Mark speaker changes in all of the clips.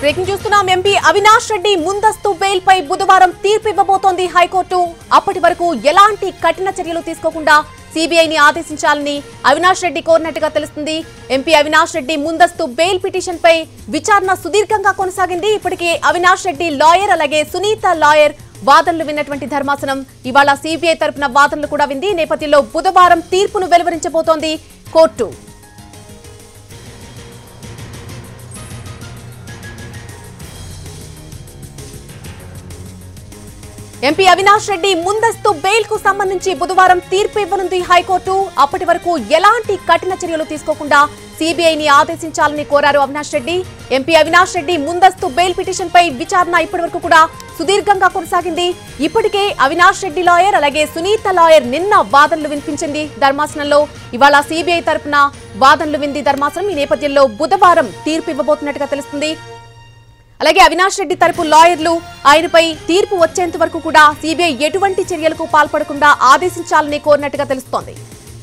Speaker 1: breaking చూస్తున్నాం MP Avinash Reddy ముందస్తు bail పై బుధవారం తీర్పు ఇవ్వబోతోంది హైకోర్టు అప్పటి వరకు ఎలాంటి కఠిన చర్యలు తీసుకోకుండా సిబిఐని ఆదేశించాలని అవినాష్ రెడ్డి కోరినట్టుగా తెలుస్తుంది ఎంపీ అవినాష్ రెడ్డి ముందస్తు బెయిల్ పిటిషన్ పై విచారణ సుదీర్ఘంగా కొనసాగింది ఇప్పటికే అవినాష్ రెడ్డి లాయర్ అలాగే సునీత లాయర్ వాదనలు విన్నటువంటి ధర్మాసనం ఇవాళ సిబిఐ తరపున వాదనలు కూడా వింది ఈ నేపథ్యంలో బుధవారం తీర్పును వెలువరించబోతోంది కోర్టు ఎంపీ అవినాష్ రెడ్డి ముందస్తు బెయిల్ కు సంబంధించి బుధవారం తీర్పు ఇవ్వనుంది హైకోర్టు అప్పటి వరకు ఎలాంటి కఠిన చర్యలు తీసుకోకుండా సిబిఐని ఆదేశించాలని కోరారు అవినాష్ రెడ్డి ఎంపీ అవినాష్ రెడ్డి ముందస్తు బెయిల్ పిటిషన్ పై విచారణ ఇప్పటి వరకు కూడా సుదీర్ఘంగా కొనసాగింది ఇప్పటికే అవినాష్ రెడ్డి లాయర్ అలాగే సునీత లాయర్ నిన్న వాదనలు వినిపించింది ధర్మాసనంలో ఇవాళ సిబిఐ తరపున వాదనలు వింది ధర్మాసనం ఈ నేపథ్యంలో బుధవారం తీర్పు ఇవ్వబోతున్నట్టుగా తెలుస్తుంది అలాగే అవినాష్ రెడ్డి తరపు లాయర్లు ఆయనపై తీర్పు వచ్చేంత వరకు కూడా సిబిఐ ఎటువంటి చర్యలకు పాల్పడకుండా ఆదేశించాలని కోరినట్టుగా తెలుస్తోంది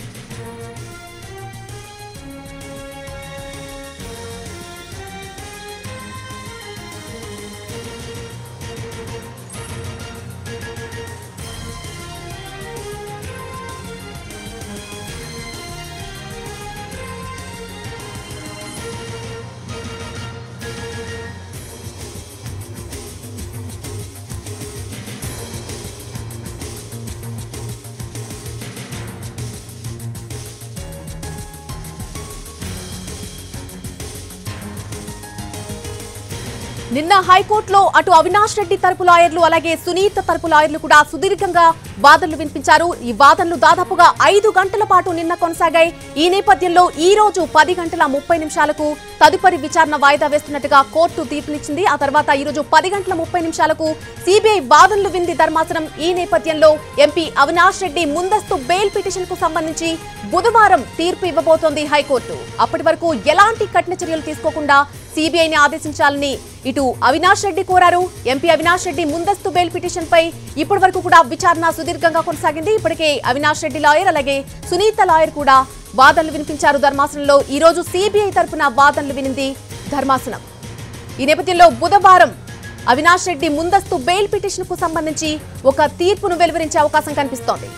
Speaker 1: నిన్న హైకోర్టులో అటు అవినాష్ రెడ్డి తరపు లాయర్లు అలాగే సునీత తరపు లాయర్లు కూడా సుదీర్ఘంగా వాదనలు వినిపించారు ఈ వాదనలు దాదాపుగా ఐదు గంటల పాటు నిన్న కొనసాగాయి ఈ నేపథ్యంలో ఈ రోజు పది గంటల ముప్పై నిమిషాలకు తదుపరి విచారణ వాయిదా వేస్తున్నట్టుగా కోర్టు తీర్పునిచ్చింది ఆ తర్వాత ఈ రోజు పది గంటల ముప్పై నిమిషాలకు సిబిఐ వాదనలు వింది ధర్మాసనం ఈ నేపథ్యంలో ఎంపీ అవినాష్ రెడ్డి ముందస్తు బెయిల్ పిటిషన్ కు సంబంధించి బుధవారం తీర్పు ఇవ్వబోతోంది హైకోర్టు అప్పటి వరకు ఎలాంటి కఠిన చర్యలు తీసుకోకుండా సిబిఐని ఆదేశించాలని ఇటు అవినాష్ రెడ్డి కోరారు ఎంపీ అవినాష్ రెడ్డి ముందస్తు బెయిల్ పిటిషన్ పై ఇప్పటి వరకు కూడా విచారణ సుదీర్ఘంగా కొనసాగింది ఇప్పటికే అవినాష్ రెడ్డి లాయర్ అలాగే సునీత లాయర్ కూడా వాదనలు వినిపించారు ధర్మాసనంలో ఈ రోజు సిబిఐ తరపున వాదనలు వినింది ధర్మాసనం ఈ నేపథ్యంలో బుధవారం అవినాష్ రెడ్డి ముందస్తు బెయిల్ పిటిషన్ కు సంబంధించి ఒక తీర్పును వెలువరించే అవకాశం కనిపిస్తోంది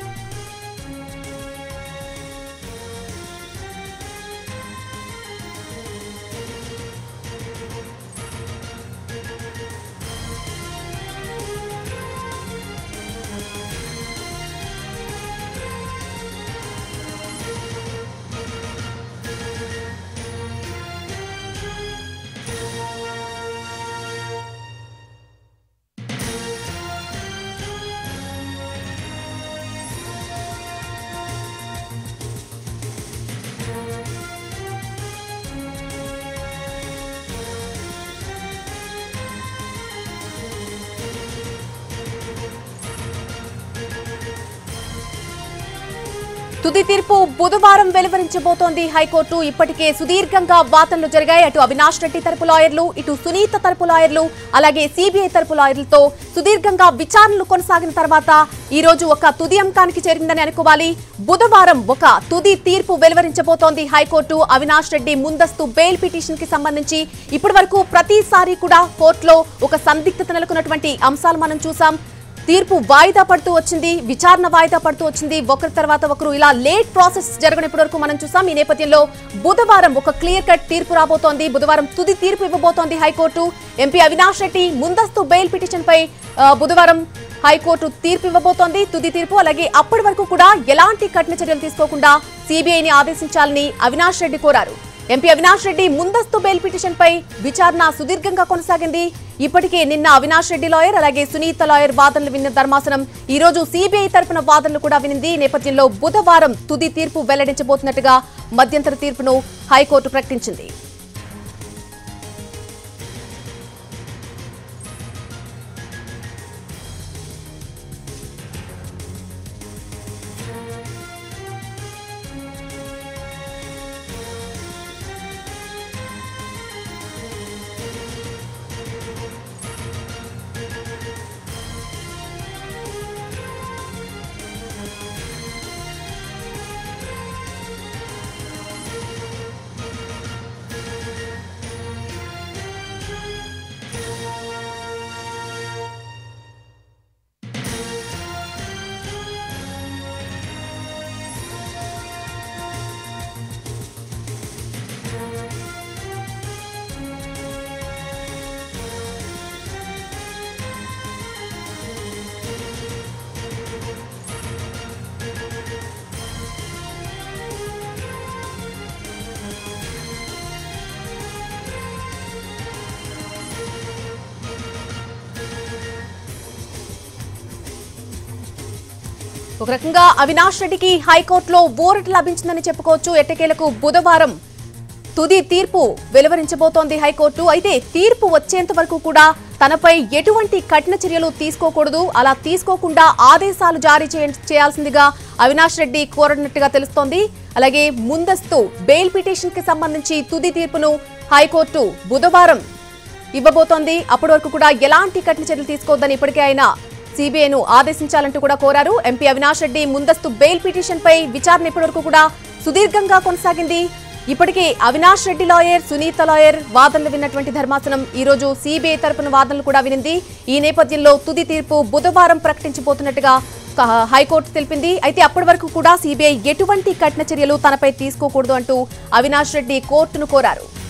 Speaker 1: తుది తీర్పు బుధవారం వెలువరించబోతోంది హైకోర్టు ఇప్పటికే సుదీర్ఘంగా వాదనలు జరిగాయి అటు అవినాష్ రెడ్డి తరపు లాయర్లు ఇటు సునీత తరపు లాయర్లు అలాగే సిబిఐ తరపు లాయర్లతో సుదీర్ఘంగా విచారణలు కొనసాగిన తర్వాత ఈ రోజు ఒక తుది అంకానికి చేరిందని అనుకోవాలి బుధవారం ఒక తుది తీర్పు వెలువరించబోతోంది హైకోర్టు అవినాష్ రెడ్డి ముందస్తు బెయిల్ పిటిషన్ కి సంబంధించి ఇప్పటి వరకు ప్రతిసారి కూడా కోర్టులో ఒక సందిగ్ధత నెలకొన్నటువంటి అంశాలు మనం చూసాం తీర్పు వాయిదా పడుతూ వచ్చింది విచారణ వాయిదా పడుతూ వచ్చింది ఒకరి తర్వాత ఒకరు ఇలా లేట్ ప్రాసెస్ జరగని ఇప్పటి వరకు మనం చూసాం ఈ నేపథ్యంలో బుధవారం ఒక క్లియర్ కట్ తీర్పు రాబోతోంది బుధవారం తుది తీర్పు ఇవ్వబోతోంది హైకోర్టు ఎంపీ అవినాష్ రెడ్డి ముందస్తు బెయిల్ పిటిషన్ పై ఆ, బుధవారం హైకోర్టు తీర్పు ఇవ్వబోతోంది తుది తీర్పు అలాగే అప్పటి వరకు కూడా ఎలాంటి కఠిన చర్యలు తీసుకోకుండా సిబిఐని ఆదేశించాలని అవినాష్ రెడ్డి కోరారు ఎంపీ అవినాష్ రెడ్డి ముందస్తు బెయిల్ పిటిషన్ పై విచారణ సుదీర్ఘంగా కొనసాగింది ఇప్పటికే నిన్న అవినాష్ రెడ్డి లాయర్ అలాగే సునీత లాయర్ వాదనలు విన్న ధర్మాసనం ఈ రోజు సిబిఐ తరపున వాదనలు కూడా వినింది ఈ నేపథ్యంలో బుధవారం తుది తీర్పు వెల్లడించబోతున్నట్టుగా మధ్యంతర తీర్పును హైకోర్టు ప్రకటించింది ఒక రకంగా అవినాష్ రెడ్డికి హైకోర్టులో ఊరట లభించిందని చెప్పుకోవచ్చు ఎట్టకేలకు బుధవారం తుది తీర్పు వెలువరించబోతోంది హైకోర్టు అయితే తీర్పు వచ్చేంత వరకు కూడా తనపై ఎటువంటి కఠిన చర్యలు తీసుకోకూడదు అలా తీసుకోకుండా ఆదేశాలు జారీ చేయ- చేయాల్సిందిగా అవినాష్ రెడ్డి కోరనట్టుగా తెలుస్తోంది అలాగే ముందస్తు బెయిల్ పిటిషన్ కి సంబంధించి తుది తీర్పును హైకోర్టు బుధవారం ఇవ్వబోతోంది అప్పటి వరకు కూడా ఎలాంటి కఠిన చర్యలు తీసుకోవద్దని ఇప్పటికే ఆయన సిబిఐను ఆదేశించాలంటూ కూడా కోరారు ఎంపీ అవినాష్ రెడ్డి ముందస్తు బెయిల్ పిటిషన్ పై విచారణ ఇప్పటి వరకు కూడా సుదీర్ఘంగా కొనసాగింది ఇప్పటికే అవినాష్ రెడ్డి లాయర్ సునీత లాయర్ వాదనలు విన్నటువంటి ధర్మాసనం ఈ రోజు సిబిఐ తరపున వాదనలు కూడా వినింది ఈ నేపథ్యంలో తుది తీర్పు బుధవారం ప్రకటించబోతున్నట్టుగా క- హైకోర్టు తెలిపింది అయితే అప్పటి వరకు కూడా సిబిఐ ఎటువంటి కఠిన చర్యలు తనపై తీసుకోకూడదు అంటూ అవినాష్ రెడ్డి కోర్టును కోరారు